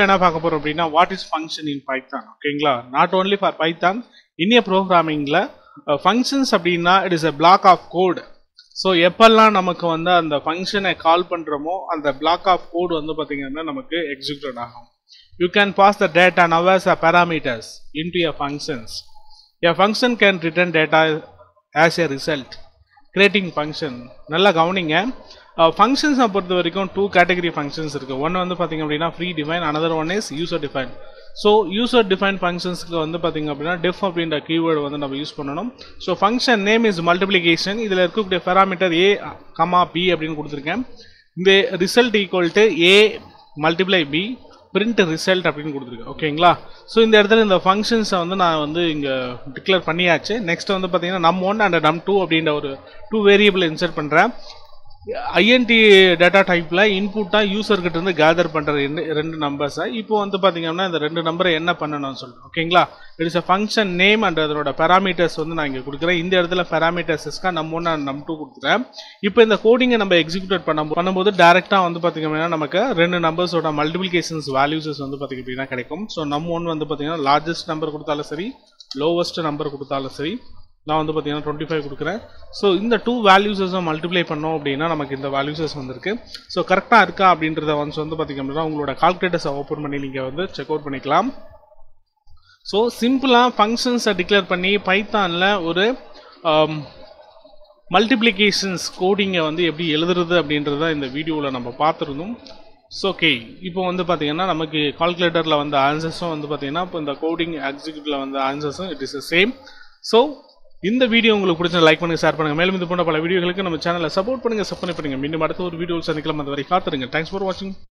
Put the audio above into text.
என்ன பார்க்க போறோம் அப்படின்னா what is function in Python ஓகேங்களா நாட் ஓன்லி ஃபார் பைத்தான் இந்திய ப்ரோக்ராமிங்கில் ஃபங்க்ஷன்ஸ் அப்படின்னா it is a block of code so எப்பெல்லாம் நமக்கு வந்து அந்த ஃபங்க்ஷனை கால் பண்ணுறோமோ அந்த block ஆஃப் கோடு வந்து பார்த்தீங்கன்னா நமக்கு எக்ஸிக்யூட் ஆகும் you can pass the data now as a parameters into a functions a function can return data as a result creating function நல்லா கவனிங்க ஃபங்க்ஷன்ஸை பொறுத்த வரைக்கும் டூ கேட்டகரி ஃபங்க்ஷன்ஸ் இருக்குது ஒன்று வந்து பார்த்தீங்க அப்படின்னா predefine another one is user define so user define ஃபங்க்ஷன்ஸ்க்கு வந்து பார்த்தீங்க அப்படின்னா டிஃப் அப்படின்ற கீவேர்டு வந்து நம்ம யூஸ் பண்ணணும் so function name is multiplication இதில் இருக்கக்கூடிய பேராமீட்டர் ஏ கமா பி அப்படின்னு கொடுத்துருக்கேன் இந்த result equal to A multiply B print result அப்படின்னு கொடுத்துருக்கேன் ஓகேங்களா ஸோ இந்த இடத்துல இந்த ஃபங்க்ஷன்ஸை வந்து நான் வந்து இங்கே டிக்ளேர் பண்ணியாச்சு நெக்ஸ்ட் வந்து பார்த்தீங்கன்னா நம் ஒன் அண்ட் நம் டூ அப்படின்ற ஒரு டூ வேரியபிள் இன்சர்ட் பண்ணுறேன் ஐஎன்டி டேட்டா டைப்பில் இன்புட்டாக யூசர்கிட்ட இருந்து கேதர் பண்ணுற ரெண்டு ரெண்டு நம்பர்ஸை இப்போ வந்து பார்த்தீங்கன்னா இந்த ரெண்டு நம்பரை என்ன பண்ணணும்னு சொல்லிட்டு ஓகேங்களா it is a function name and அதனோட பேராமீட்டர்ஸ் வந்து நான் இங்கே கொடுக்குறேன் இந்த இடத்துல பேராமீட்டர்ஸஸ்க்காக நம் ஒன்று அண்ட் நம் டூ கொடுத்துறேன் இப்போ இந்த கோடிங்கை நம்ம எக்ஸிக்யூட் பண்ண பண்ணும்போது டேரெக்டாக வந்து பார்த்திங்க அப்படின்னா நமக்கு ரெண்டு நம்பர்ஸோட மல்டிபிளிகேஷன்ஸ் வேல்யூஸஸ் வந்து பார்த்திங்க அப்படின்னா கிடைக்கும் ஸோ நம் ஒன் வந்து பார்த்திங்கன்னா லார்ஜஸ்ட் நம்பர் கொடுத்தாலும் சரி லோவஸ்ட் நம்பர் கொடுத்தாலும் சரி நான் வந்து பார்த்தீங்கன்னா டுவெண்ட்டி ஃபைவ் கொடுக்குறேன் ஸோ இந்த டூ வேல்யூஸஸை மல்டிப்ளை பண்ணோம் அப்படின்னா நமக்கு இந்த வேல்யூஸஸ் வந்திருக்கு ஸோ கரெக்டாக இருக்கா அப்படின்றத வந்து வந்து பார்த்திங்க அப்படின்னா உங்களோட கால்குலேட்டர்ஸை ஓப்பன் பண்ணி நீங்கள் வந்து செக் அவுட் பண்ணிக்கலாம் ஸோ சிம்பிளாக ஃபங்க்ஷன்ஸை டிக்ளேர் பண்ணி பைத்தானில் ஒரு மல்டிப்ளிகேஷன்ஸ் கோடிங்கை வந்து எப்படி எழுதுறது அப்படின்றத இந்த வீடியோவில் நம்ம பார்த்துருந்தோம் ஸோ ஓகே இப்போ வந்து பார்த்தீங்கன்னா நமக்கு கால்குலேட்டரில் வந்த ஆன்சர்ஸும் வந்து பார்த்தீங்கன்னா இப்போ இந்த கோடிங் எக்ஸிக்யூட்டில் வந்த ஆன்சர்ஸும் இட் இஸ் சேம் ஸோ இந்த வீடியோ உங்களுக்கு பிடிச்ச லைக் பண்ணுங்க ஷேர் பண்ணுங்க மேலும் இது போன்ற பல வீடியோகளுக்கு நம்ம சேனலை சப்போர்ட் பண்ணுங்க சப்ஸ்கிரைப் பண்ணுங்க மீண்டும் அடுத்த ஒரு வீடியோ சந்திக்கலாம் அந்த வரை காத்துருங்க தேங்க்ஸ் ஃபார் வாட்சிங்